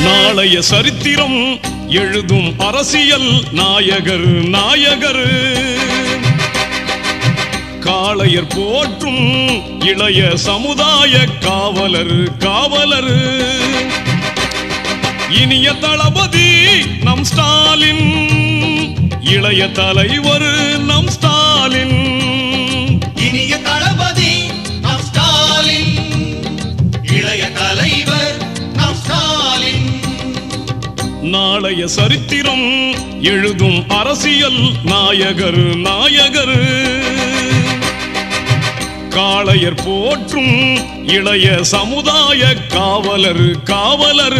நாளைய சரித்திரம் எழுதும் அரசியல் நாயகர் நாயகர் காளையர் போற்றும் இளைய சமுதாய காவலர் காவலர் இனிய தளபதி நம் ஸ்டாலின் இளைய தலைவர் நம் ஸ்டாலின் இனிய தளபதி நம் ஸ்டாலின் இளைய தலைவர் நம் ஸ்டாலின் நாளைய சரித்திரம் எழுதும் அரசியல் நாயகர் நாயகர் காளையர் போற்றும் இளைய சமுதாய காவலர் காவலர்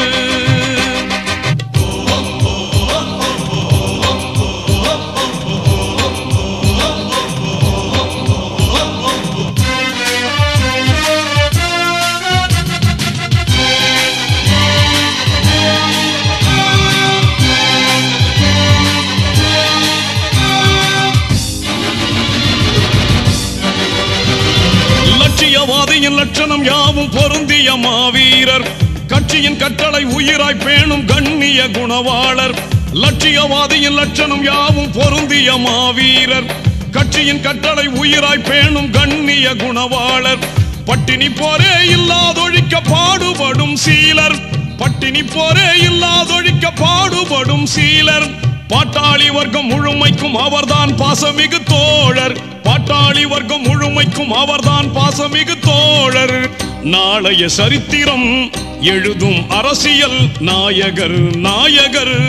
லட்சியவாதியின் லட்சணம் யாவும் பொருந்திய மாவீரர் கட்சியின் கட்டளை உயிராய் பேணும் கண்ணிய குணவாளர் லட்சியவாதியின் லட்சணம் யாவும் பொருந்திய மாவீரர் கட்சியின் கட்டளை உயிராய் பேணும் கண்ணிய குணவாளர் பட்டினி போரே இல்லாதொழிக்க பாடுபடும் சீலர் பட்டினி போரே இல்லாதொழிக்க பாடுபடும் சீலர் பாட்டாளி வர்க்கம் முழுமைக்கும் அவர்தான் பாசமிகு தோழர் பாட்டாளி வர்க்கம் முழுமைக்கும் அவர்தான் பாசமிகு தோழர் நாளைய சரித்திரம் எழுதும் அரசியல் நாயகர் நாயகர்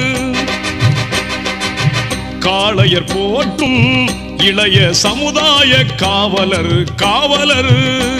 காளையர் போற்றும் இளைய சமுதாய காவலர் காவலர்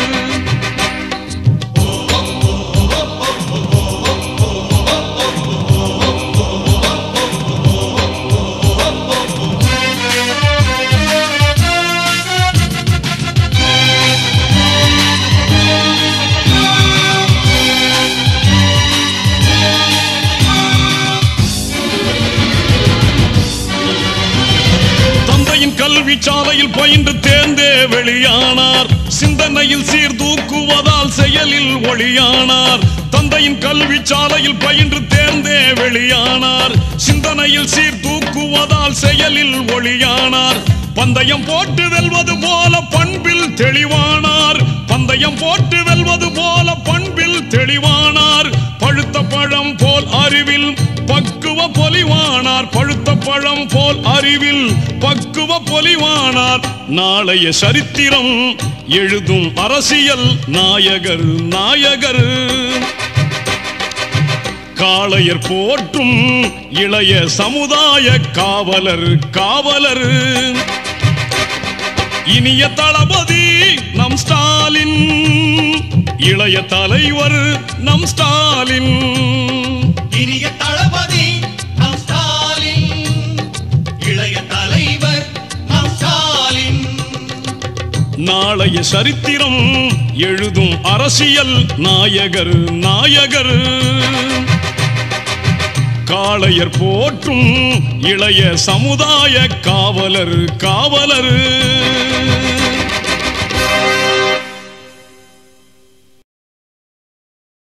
தந்தையின் கல்வி சாலையில் பயின்று தேர்ந்தே வெளியானார் சிந்தனையில் சீர்தூக்குவதால் செயலில் ஒளியானார் தந்தையின் கல்வி சாலையில் பயின்று தேர்ந்தே வெளியானார் சிந்தனையில் சீர்தூக்குவதால் செயலில் ஒளியானார் பந்தயம் போட்டு வெல்வது போல பண்பில் தெளிவானார் பந்தயம் போட்டு வெல்வது போல பண்பில் தெளிவானார் பழுத்த பழம் போல் அறிவில் பக்குவ பொலிவானார் பழுத்த பழம் போல் அறிவில் பக்குவ பொலிவானார் நாளைய சரித்திரம் எழுதும் அரசியல் நாயகர் நாயகர் காளையர் போற்றும் இளைய சமுதாய காவலர் காவலர் இனிய தளபதி நம் ஸ்டாலின் இளைய தலைவர் நம் ஸ்டாலின் இனிய தளபதி நம் ஸ்டாலின் இளைய தலைவர் நம் ஸ்டாலின் நாளைய சரித்திரம் எழுதும் அரசியல் நாயகர் நாயகர் காளையர் போற்றும் இளைய சமுதாய காவலர் காவலர்